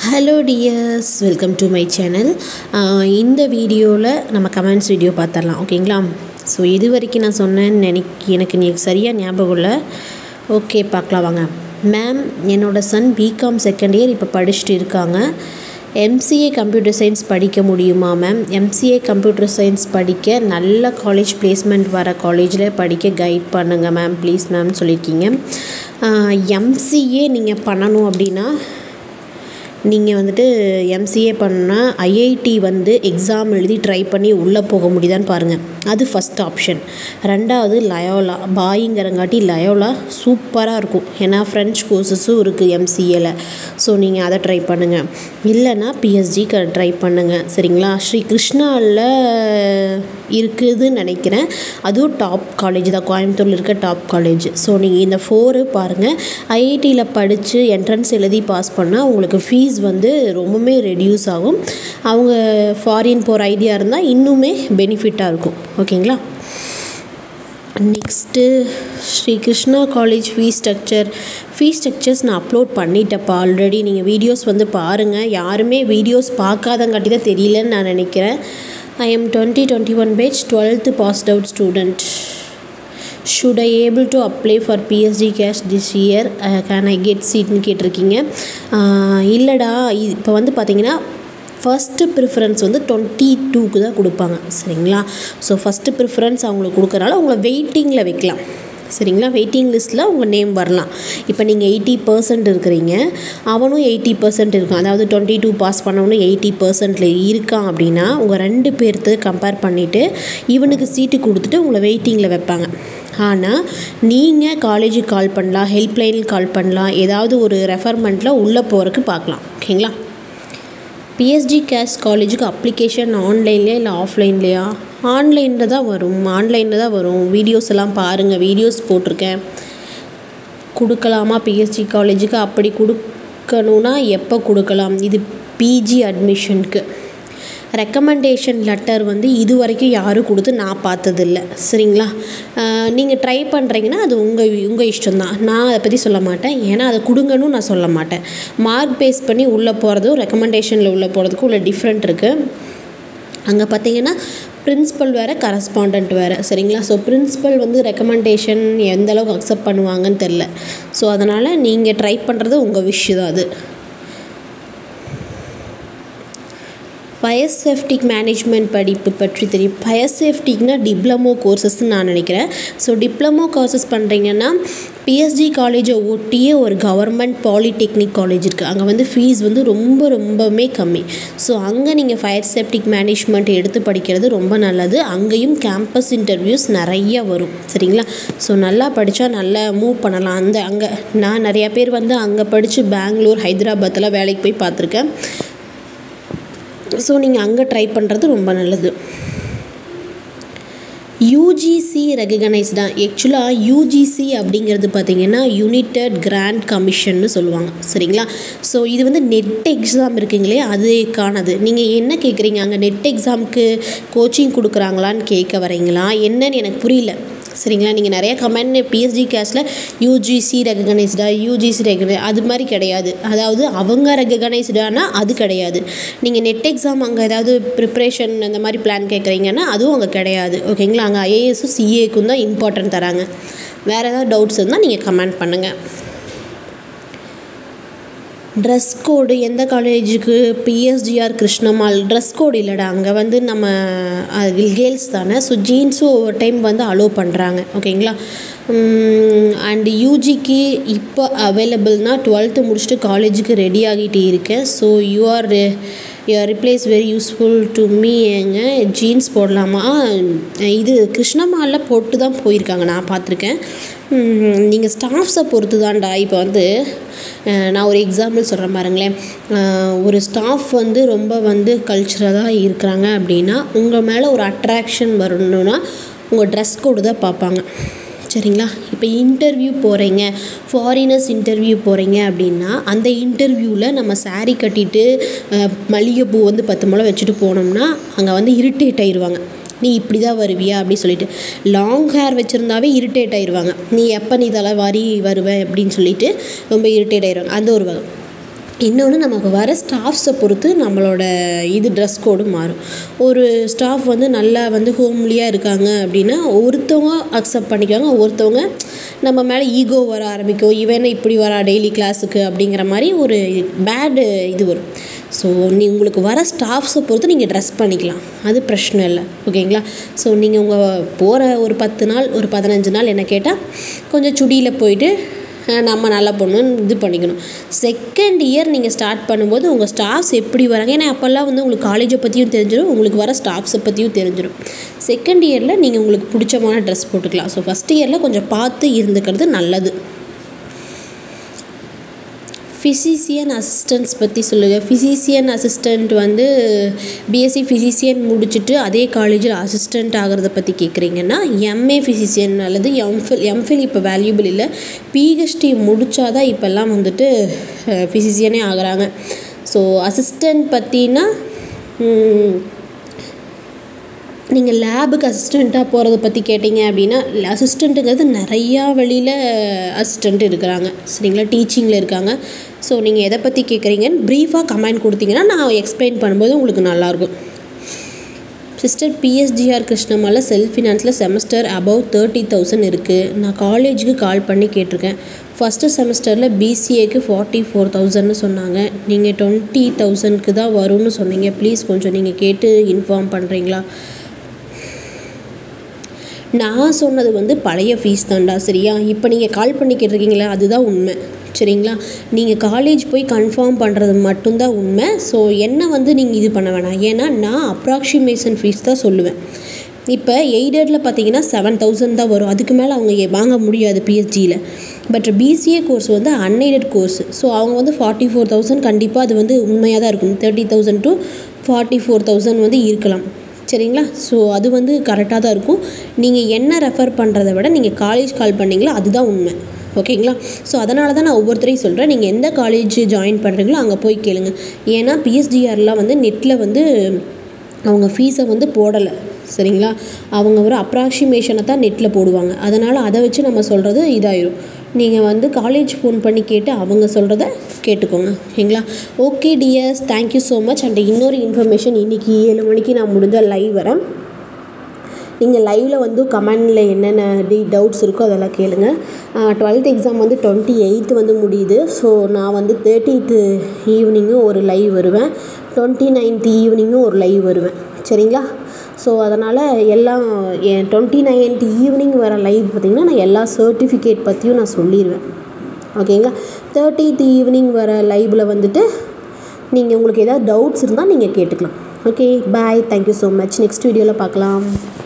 hello dears welcome to my channel இந்த வீடியோவில் நம்ம கமெண்ட்ஸ் வீடியோ பார்த்துடலாம் ஓகேங்களா ஸோ இது வரைக்கும் நான் சொன்னேன்னு நினைக்க எனக்கு நீ சரியாக ஞாபகம் இல்லை ஓகே பார்க்கலாம் வாங்க மேம் என்னோடய சன் பிகாம் செகண்ட் இயர் இப்போ படிச்சுட்டு இருக்காங்க எம்சிஏ கம்ப்யூட்டர் சயின்ஸ் படிக்க முடியுமா மேம் எம்சிஏ கம்ப்யூட்டர் சயின்ஸ் படிக்க நல்ல காலேஜ் பிளேஸ்மெண்ட் வர காலேஜில் படிக்க கைட் பண்ணுங்கள் மேம் ப்ளீஸ் மேம் சொல்லியிருக்கீங்க எம்சிஏ நீங்கள் பண்ணணும் அப்படின்னா நீங்கள் வந்துட்டு எம்சிஏ பண்ணால் ஐஐடி வந்து எக்ஸாம் எழுதி ட்ரை பண்ணி உள்ளே போக முடியுதான்னு பாருங்கள் அது ஃபஸ்ட் ஆப்ஷன் ரெண்டாவது லயோலா பாயிங்கிறங்காட்டி லயோலா சூப்பராக இருக்கும் ஏன்னா ஃப்ரெஞ்ச் கோர்சஸும் இருக்குது எம்சிஏல ஸோ நீங்கள் அதை ட்ரை பண்ணுங்கள் இல்லைன்னா பிஎஸ்ஜி க ட்ரை பண்ணுங்கள் சரிங்களா ஸ்ரீ கிருஷ்ணாவில் இருக்குதுன்னு நினைக்கிறேன் அதுவும் டாப் காலேஜ் தான் கோயம்புத்தூரில் இருக்க டாப் காலேஜ் ஸோ நீங்கள் இந்த ஃபோரு பாருங்கள் ஐஐடியில் படித்து என்ட்ரன்ஸ் எழுதி பாஸ் பண்ணால் உங்களுக்கு ஃபீஸ் வந்து ரொம்பவுமே ரெடியூஸ் ஆகும் அவங்க ஃபாரின் போகிற ஐடியா இருந்தால் இன்னுமே பெனிஃபிட்டாக இருக்கும் ஓகேங்களா next Shri Krishna college fees structure fees structures நான் அப்லோட் பண்ணிட்டேன்ப்பா ஆல்ரெடி நீங்கள் வீடியோஸ் வந்து பாருங்கள் யாருமே வீடியோஸ் பார்க்காதங்காட்டி தான் தெரியலன்னு நான் நினைக்கிறேன் I am twenty twenty one page twelfth passed out student should I able to apply for PST CAS this year can I get சீட்னு கேட்டிருக்கீங்க இல்லைடா இப்போ வந்து பார்த்தீங்கன்னா ஃபஸ்ட்டு ப்ரிஃபரன்ஸ் வந்து டுவெண்ட்டி டூக்கு தான் கொடுப்பாங்க சரிங்களா ஸோ ஃபஸ்ட்டு ப்ரிஃபரன்ஸ் அவங்களுக்கு கொடுக்குறனால அவங்கள வெயிட்டிங்கில் வைக்கலாம் சரிங்களா வெயிட்டிங் லிஸ்ட்டில் உங்கள் நேம் வரலாம் இப்போ நீங்கள் எயிட்டி பர்சன்ட் இருக்கிறீங்க அவனும் எயிட்டி பர்சன்ட் இருக்கான் அதாவது டுவெண்ட்டி டூ பாஸ் பண்ணவனும் எயிட்டி பர்சன்ட்டில் இருக்கான் அப்படின்னா உங்கள் ரெண்டு பேர்த்து கம்பேர் பண்ணிவிட்டு இவனுக்கு சீட்டு கொடுத்துட்டு உங்களை வெயிட்டிங்கில் வைப்பாங்க ஆனால் நீங்கள் காலேஜுக்கு கால் பண்ணலாம் ஹெல்ப்லைனில் கால் பண்ணலாம் ஏதாவது ஒரு ரெஃபர்மெண்ட்டில் உள்ளே போகிறதுக்கு பார்க்கலாம் ஓகேங்களா பிஎஸ்டி கேஸ் காலேஜுக்கு அப்ளிகேஷன் ஆன்லைன்லேயா இல்லை ஆஃப்லைன்லேயா ஆன்லைனில் தான் வரும் ஆன்லைனில் தான் வரும் வீடியோஸ் எல்லாம் பாருங்கள் வீடியோஸ் போட்டிருக்கேன் கொடுக்கலாமா பிஎஸ்டி காலேஜுக்கு அப்படி கொடுக்கணுன்னா எப்போ கொடுக்கலாம் இது பிஜி அட்மிஷனுக்கு ரெக்கமெண்டேஷன் லெட்டர் வந்து இது வரைக்கும் யாரும் கொடுத்து நான் பார்த்ததில்ல சரிங்களா நீங்கள் ட்ரை பண்ணுறீங்கன்னா அது உங்கள் உங்கள் இஷ்டம்தான் நான் அதை பற்றி சொல்ல மாட்டேன் ஏன்னா அதை கொடுங்கன்னு நான் சொல்ல மாட்டேன் மார்க் பேஸ் பண்ணி உள்ளே போகிறதும் ரெக்கமெண்டேஷனில் உள்ளே போகிறதுக்கும் உள்ள டிஃப்ரெண்ட் இருக்குது அங்கே பார்த்தீங்கன்னா பிரின்ஸிபல் வேறு கரஸ்பாண்டன்ட் வேறு சரிங்களா ஸோ பிரின்ஸிபல் வந்து ரெக்கமெண்டேஷன் எந்த அளவுக்கு அக்செப்ட் பண்ணுவாங்கன்னு தெரில ஸோ அதனால் நீங்கள் ட்ரை பண்ணுறது உங்கள் விஷயம் தான் அது ஃபயர் சேஃப்டிக் மேனேஜ்மெண்ட் படிப்பு பற்றி தெரியும் ஃபயர் சேஃப்டிக்னா டிப்ளமோ கோர்சஸ்ன்னு நான் நினைக்கிறேன் ஸோ டிப்ளமோ கோர்சஸ் பண்ணுறீங்கன்னா பிஎஸ்டி காலேஜை ஒட்டியே ஒரு கவர்மெண்ட் பாலிடெக்னிக் காலேஜ் இருக்குது அங்கே வந்து ஃபீஸ் வந்து ரொம்ப ரொம்பவுமே கம்மி ஸோ அங்கே நீங்கள் ஃபயர் சேஃப்டிக் மேனேஜ்மெண்ட் எடுத்து படிக்கிறது ரொம்ப நல்லது அங்கேயும் கேம்பஸ் இன்டர்வியூஸ் நிறைய வரும் சரிங்களா ஸோ நல்லா படித்தா நல்லா மூவ் பண்ணலாம் அந்த அங்கே நான் நிறையா பேர் வந்து அங்கே படித்து பெங்களூர் ஹைதராபாத்தில் வேலைக்கு போய் பார்த்துருக்கேன் ஸோ நீங்கள் அங்கே ட்ரை பண்ணுறது ரொம்ப நல்லது யூஜிசி ரெகனைஸ்டாக ஆக்சுவலாக யூஜிசி அப்படிங்கிறது பார்த்திங்கன்னா யுனைடட் கிராண்ட் கமிஷன்னு சொல்லுவாங்க சரிங்களா ஸோ இது வந்து நெட் எக்ஸாம் இருக்குங்களே அதுக்கானது நீங்கள் என்ன கேட்குறீங்க அங்கே நெட் எக்ஸாமுக்கு கோச்சிங் கொடுக்குறாங்களான்னு கேட்க வரீங்களா என்னன்னு எனக்கு புரியல சரிங்களா நீங்கள் நிறைய கமெண்ட் பிஎஸ்டி கேஸில் யூஜிசி ரெகனைஸ்டா யூஜிசி ரெகனை அது மாதிரி கிடையாது அதாவது அவங்க ரெகனைஸ்டானா அது கிடையாது நீங்கள் நெட் எக்ஸாம் அங்கே ஏதாவது ப்ரிப்ரேஷன் அந்த மாதிரி பிளான் கேட்குறீங்கன்னா அதுவும் அங்கே கிடையாது ஓகேங்களா அங்கே ஐஏஎஸும் சிஏக்கும் தான் இம்பார்ட்டன்ட் தராங்க வேறு ஏதாவது டவுட்ஸ் இருந்தால் நீங்கள் கமெண்ட் பண்ணுங்கள் ட்ரெஸ் கோடு எந்த காலேஜுக்கு பிஎஸ்ஜிஆர் கிருஷ்ணமால் ட்ரெஸ் கோடு இல்லைடா அங்கே வந்து நம்ம கேர்ள்ஸ் தானே ஸோ ஜீன்ஸும் ஒவ்வொரு டைம் வந்து அலோவ் பண்ணுறாங்க ஓகேங்களா அண்டு யூஜிக்கு இப்போ அவைலபிள்னா டுவெல்த்து முடிச்சுட்டு காலேஜுக்கு ரெடி ஆகிட்டு இருக்கேன் so you are your replace very useful to me ஏங்க ஜீன்ஸ் போடலாமா இது கிருஷ்ணமாலில் போட்டு தான் போயிருக்காங்க நான் பார்த்துருக்கேன் நீங்கள் ஸ்டாஃப்ஸை பொறுத்து தான்டா இப்போ வந்து நான் ஒரு எக்ஸாம்பிள் சொல்கிறேன் பாருங்களேன் ஒரு ஸ்டாஃப் வந்து ரொம்ப வந்து கல்ச்சரலாக இருக்கிறாங்க அப்படின்னா உங்கள் மேலே ஒரு அட்ராக்ஷன் வரணுன்னா உங்கள் ட்ரெஸ் கோடு தான் பார்ப்பாங்க சரிங்களா இப்போ இன்டர்வியூ போகிறீங்க ஃபாரினர்ஸ் இன்டர்வியூ போகிறீங்க அப்படின்னா அந்த இன்டர்வியூவில் நம்ம சாரீ கட்டிட்டு மல்லிகைப்பூ வந்து பத்து முளை வச்சுட்டு போனோம்னா அங்கே வந்து இரிட்டேட் ஆயிடுவாங்க நீ இப்படி தான் வருவியா அப்படின்னு சொல்லிட்டு லாங் ஹேர் வச்சுருந்தாவே இரிட்டேட் ஆயிடுவாங்க நீ எப்போ நீ தலை வாரி வருவ அப்படின்னு சொல்லிட்டு ரொம்ப இரிட்டேட் ஆயிடுவாங்க அந்த ஒரு வகை இன்னொன்று நமக்கு வர ஸ்டாஃப்ஸை பொறுத்து நம்மளோட இது ட்ரெஸ் கோடு மாறும் ஒரு ஸ்டாஃப் வந்து நல்லா வந்து ஹோம்லியாக இருக்காங்க அப்படின்னா ஒருத்தவங்க அக்செப்ட் பண்ணிக்குவாங்க ஒருத்தவங்க நம்ம மேலே ஈகோ வர ஆரம்பிக்கும் இவன் இப்படி வரா டெய்லி கிளாஸுக்கு அப்படிங்கிற மாதிரி ஒரு பேடு இது வரும் ஸோ நீ உங்களுக்கு வர ஸ்டாஃப்ஸை பொறுத்து நீங்கள் ட்ரெஸ் பண்ணிக்கலாம் அது பிரச்சனை இல்லை ஓகேங்களா ஸோ நீங்கள் உங்கள் போகிற ஒரு பத்து நாள் ஒரு பதினஞ்சு நாள் என்ன கேட்டால் கொஞ்சம் சுடியில் போயிட்டு நம்ம நல்லா பொண்ணுன்னு இது பண்ணிக்கணும் செகண்ட் இயர் நீங்கள் ஸ்டார்ட் பண்ணும்போது உங்கள் ஸ்டாஃப்ஸ் எப்படி வராங்க ஏன்னா அப்போல்லாம் வந்து உங்களுக்கு காலேஜை பற்றியும் தெரிஞ்சிடும் உங்களுக்கு வர ஸ்டாஃப்ஸை பற்றியும் தெரிஞ்சிடும் செகண்ட் இயரில் நீங்கள் உங்களுக்கு பிடிச்சமான ட்ரெஸ் போட்டுக்கலாம் ஸோ ஃபஸ்ட் இயரில் கொஞ்சம் பார்த்து இருந்துக்கிறது நல்லது ஃபிசிசியன் அசிஸ்டன்ஸ் பற்றி சொல்லுங்கள் ஃபிசிசியன் அசிஸ்டண்ட் வந்து பிஎஸ்சி ஃபிசிசியன் முடிச்சுட்டு அதே காலேஜில் அசிஸ்டண்ட் ஆகிறத பற்றி கேட்குறீங்கன்னா எம்ஏ ஃபிசிசியன் அல்லது எம்ஃபில் எம்ஃபில் இப்போ வேல்யூபிள் இல்லை பிஹெச்டி முடித்தாதான் இப்போல்லாம் வந்துட்டு ஃபிசிசியனே ஆகிறாங்க ஸோ அசிஸ்டண்ட் பற்றினா நீங்கள் லேபுக்கு அசிஸ்டண்ட்டாக போகிறத பற்றி கேட்டிங்க அப்படின்னா அசிஸ்டண்ட்டுங்கிறது நிறையா வழியில் அசிஸ்டண்ட் இருக்கிறாங்க சரிங்களா டீச்சிங்கில் இருக்காங்க ஸோ நீங்கள் எதை பற்றி கேட்குறீங்கன்னு ப்ரீஃபாக கமெண்ட் கொடுத்தீங்கன்னா நான் எக்ஸ்பிளைன் பண்ணும்போது உங்களுக்கு நல்லாயிருக்கும் சிஸ்டர் பிஎஸ்ஜிஆர் கிருஷ்ணமாவில் செல்ஃப் ஃபினான்ஸில் செமஸ்டர் அபவ் தேர்ட்டி தௌசண்ட் இருக்குது நான் காலேஜுக்கு கால் பண்ணி கேட்டிருக்கேன் ஃபஸ்ட்டு செமஸ்டரில் பிசிஏக்கு ஃபார்ட்டி ஃபோர் தௌசண்ட்னு சொன்னாங்க நீங்கள் டுவெண்ட்டி தௌசண்ட்க்கு தான் வரும்னு சொன்னீங்க ப்ளீஸ் கொஞ்சம் நீங்கள் கேட்டு இன்ஃபார்ம் பண்ணுறீங்களா நான் சொன்னது வந்து பழைய ஃபீஸ் தான்டா சரியா இப்போ நீங்கள் கால் பண்ணி கேட்டிருக்கீங்களா அதுதான் உண்மை சரிங்களா நீங்கள் காலேஜ் போய் கன்ஃபார்ம் பண்ணுறது மட்டும்தான் உண்மை ஸோ என்ன வந்து நீங்கள் இது பண்ண வேணாம் ஏன்னா நான் அப்ராக்சிமேஷன் ஃபீஸ் தான் சொல்லுவேன் இப்போ எய்டடில் பார்த்தீங்கன்னா செவன் தௌசண்ட் தான் வரும் அதுக்கு மேலே அவங்க வாங்க முடியாது பிஎஸ்ஜியில் பட் பிசிஏ கோர்ஸ் வந்து அன்எய்டட் கோர்ஸ் ஸோ அவங்க வந்து ஃபார்ட்டி ஃபோர் தௌசண்ட் கண்டிப்பாக அது வந்து உண்மையாக தான் இருக்கும் thirty thousand to forty four thousand வந்து இருக்கலாம் சரிங்களா ஸோ அது வந்து கரெக்டாக தான் இருக்கும் நீங்கள் என்ன ரெஃபர் பண்ணுறத விட நீங்கள் காலேஜ் கால் பண்ணிங்களோ அதுதான் உண்மை ஓகேங்களா ஸோ அதனால தான் நான் ஒவ்வொருத்தரையும் சொல்கிறேன் நீங்கள் எந்த காலேஜ் ஜாயின் பண்ணுறீங்களோ அங்கே போய் கேளுங்க ஏன்னா பிஎஸ்டிஆர்லாம் வந்து நெட்டில் வந்து அவங்க ஃபீஸை வந்து போடலை சரிங்களா அவங்க ஒரு அப்ராக்சிமேஷனை தான் நெட்டில் போடுவாங்க அதனால் அதை வச்சு நம்ம சொல்கிறது இதாயிரும் நீங்கள் வந்து காலேஜ் ஃபோன் பண்ணி கேட்டு அவங்க சொல்கிறத கேட்டுக்கோங்க ஓகேங்களா okay dears thank you so much and இன்னொரு இன்ஃபர்மேஷன் இன்றைக்கி ஏழு மணிக்கு நான் முடிஞ்சால் லைவ் வரேன் நீங்கள் லைவில் வந்து கமெண்டில் என்னென்ன டி டவுட்ஸ் இருக்கோ அதெல்லாம் கேளுங்க டுவெல்த் எக்ஸாம் வந்து டுவெண்ட்டி எயித்து வந்து முடியுது ஸோ நான் வந்து தேர்ட்டீத்து ஈவினிங்கும் ஒரு லைவ் வருவேன் டுவெண்ட்டி நைன்த் ஈவினிங்கும் ஒரு லைவ் வருவேன் சரிங்களா ஸோ அதனால் எல்லாம் என் டுவெண்ட்டி நைன்த் ஈவினிங் வர லைவ் பார்த்திங்கன்னா நான் எல்லா சர்டிஃபிகேட் பற்றியும் நான் சொல்லிடுவேன் ஓகேங்களா தேர்ட்டீத் ஈவினிங் வர லைவில் வந்துட்டு நீங்கள் உங்களுக்கு ஏதாவது டவுட்ஸ் இருந்தால் நீங்கள் கேட்டுக்கலாம் okay bye thank you so much next வீடியோவில் பார்க்கலாம்